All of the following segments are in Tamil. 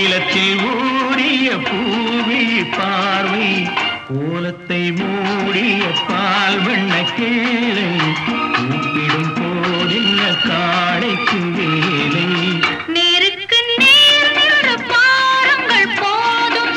நீலத்தில் ஊறிய பூவி பார்வை கோலத்தை மூடிய பால் வண்ண கேளை கூப்பிடும் போதில்ல காடைக்கு வேலை நேருக்கு நேர் நின்று பாருங்கள் போதும்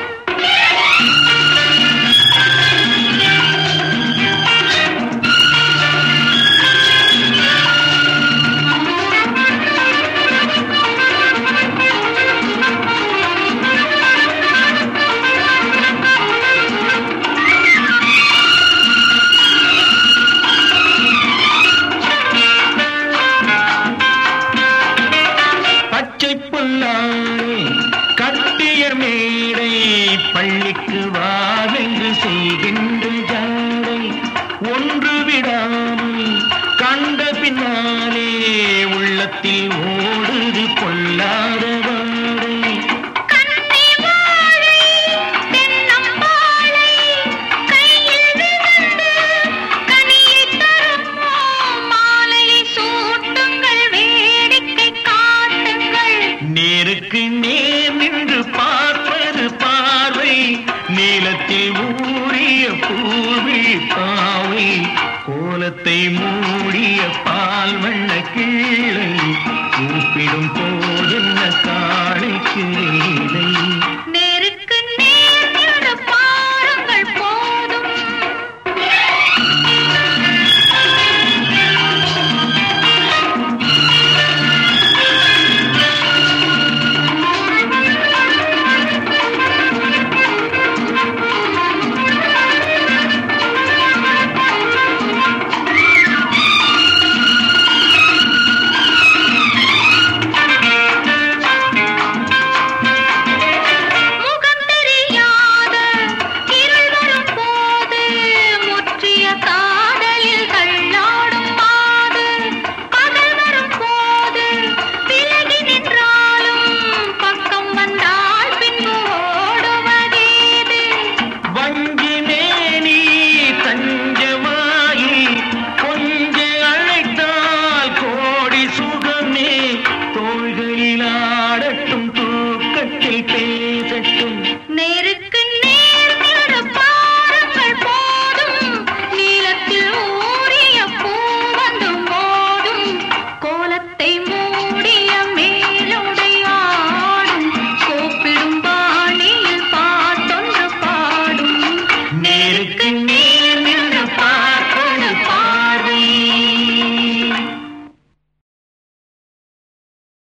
பச்சை புல்லாரை கட்டிய மேடை பள்ளிக்கு வாவென்று செய்கின்ற ஜாடை ஒன்று விடாமல் கண்ட பின்னாலே உள்ளத்தில் ஓடுது கொள்ளாத வாடை கன்னி வாழை தென்னம்பாழை கையில் விழுந்து கனியைத் தருமோ மாலையை சூட்டுங்கள் வேடிக்கை காட்டுங்கள் நேருக்கு நேர் நின்று பார்ப்பது பார்வை நீலத்தில் ஊறிய பூவி பாவை கோலத்தை மூ